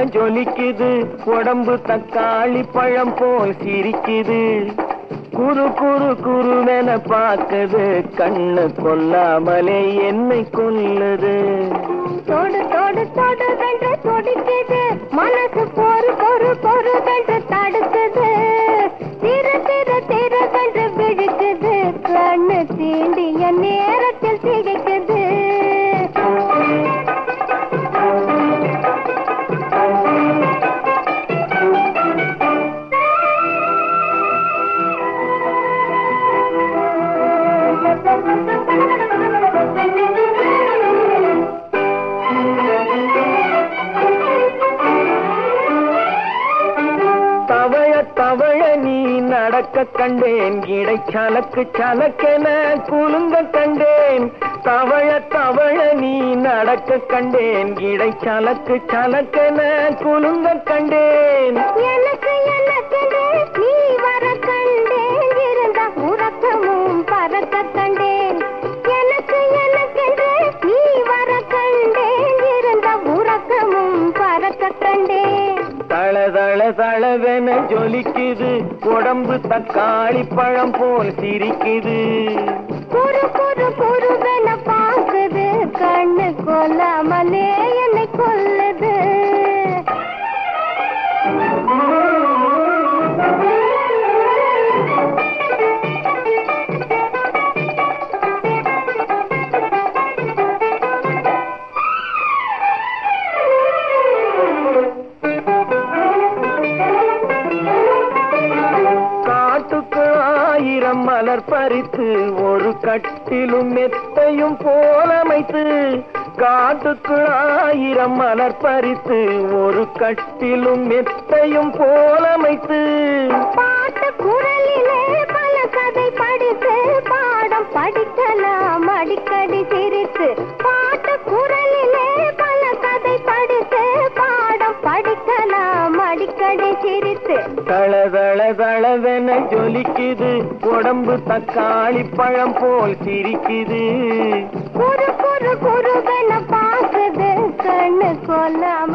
ஜொலிக்குது உடம்பு தக்காளி பழம் போல் சிரிக்குது குரு குரு குருவென பாக்குது கண்ணு கொல்லாமலே என்னை கொல்லுது தொடு தொடு தொடு வென்று துடிக்குது மனசு பொறு பொறு பொறு வென்று தடுக்குது திரு திரு திரு வென்று விழுக்குது கண்ணு தீண்டிய நேரத்தில் திகைக்குது தவழ தவழ நீ நடக்க கண்டேன் இடை சலக்கு சலக்கென குலுங்க கண்டேன் தவழ தவழ நீ நடக்க கண்டேன் இடை சலக்கு சலக்கென குலுங்க கண்டேன் எனக்கு எனக்கென்று நீ வர கண்டேன் இருந்த உறக்கமும் பறக்க கண்டேன் எனக்கு எனக்கென்று நீ வர கண்டேன் இருந்த உறக்கமும் பறக்க கண்டேன் தள தள தளவென ஜொலிக்குது உடம்பு தக்காளி பழம் போல் சிரிக்குது குரு குரு குருவென பாக்குது கண்ணு கொல்லாமலே என்னை கொல்லுது காட்டுக்கு ஆயிரம் மலர் பறித்து ஒரு கட்டிலும் மெத்தையும் போலமைத்து காட்டுக்கு ஆயிரம் மலர் பறித்து ஒரு கட்டிலும் மெத்தையும் போலமைத்து பாட்டு குரலிலே பல கதை படித்து பாடம் படிக்கலாம் அடிக்கடி சிரித்து பாட்டு குரலிலே பல கதை படித்து பாடம் படிக்கலாம் அடிக்கடி சிரித்து தள தள தளவென ஜொலிக்குது உடம்பு தக்காளி பழம் போல் சிரிக்குது குரு குரு குருவென பாக்குது கண்ணு கொல்லாம